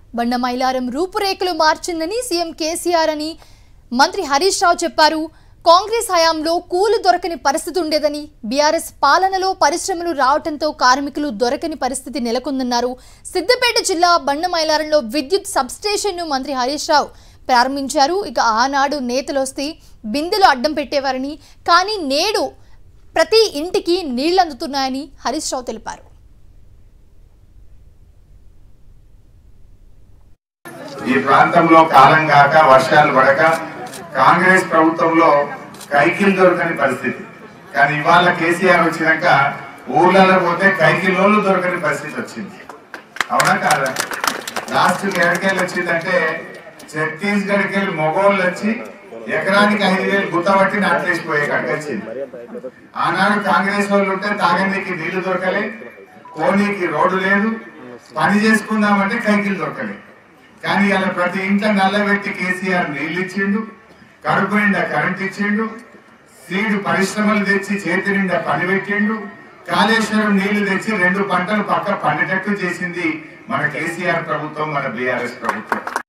బండ మైలారం రూపురేఖలు మార్చిందని సీఎం కేసీఆర్ అని మంత్రి హరీష్ రావు చెప్పారు కాంగ్రెస్ హయాంలో కూలు దొరకని పరిస్థితి ఉండేదని బీఆర్ఎస్ పాలనలో పరిశ్రమలు రావటంతో కార్మికులు దొరకని పరిస్థితి నెలకొందన్నారు సిద్దిపేట జిల్లా బండ మైలారంలో విద్యుత్ సబ్స్టేషన్ను మంత్రి హరీష్ రావు ప్రారంభించారు ఇక ఆనాడు నేతలు వస్తే బిందెలు అడ్డం పెట్టేవారని కానీ నేడు ప్రతి ఇంటికి నీళ్లు అందుతున్నాయని హరీష్ రావు తెలిపారు ఈ ప్రాంతంలో కాలం కాక వర్షాలు పడక కాంగ్రెస్ ప్రభుత్వంలో కైకిల్ దొరకని పరిస్థితి కానీ ఇవాళ కేసీఆర్ వచ్చినాక ఊర్లలో పోతే కైకిలోళ్ళు దొరకని పరిస్థితి వచ్చింది అవునా కాదా లాస్ట్ ఎక్కడికెళ్ళి వచ్చిందంటే ఛత్తీస్గఢ్కి వెళ్ళి మొగోళ్ళు వచ్చి ఎకరానికి ఐదు వేలు గుత్తబట్టి నాట్లేసిపోయే కాడికి వచ్చింది ఆనాడు కాంగ్రెస్ వాళ్ళు ఉంటే తాగనీకి నీళ్లు దొరకలే కోనీకి రోడ్డు లేదు పని చేసుకుందామంటే కైకిలు దొరకలే కానీ ఇలా ప్రతి ఇంట్లో నల్లబెట్టి కేసీఆర్ నీళ్లు ఇచ్చిండు కడుపు నిండా కరెంట్ ఇచ్చిండు సీడు పరిశ్రమలు తెచ్చి చేతి నిండా పని పెట్టిండు కాళేశ్వరం నీళ్లు తెచ్చి రెండు పంటలు పక్క పండేటట్టు చేసింది మన కేసీఆర్ ప్రభుత్వం మన బీఆర్ఎస్ ప్రభుత్వం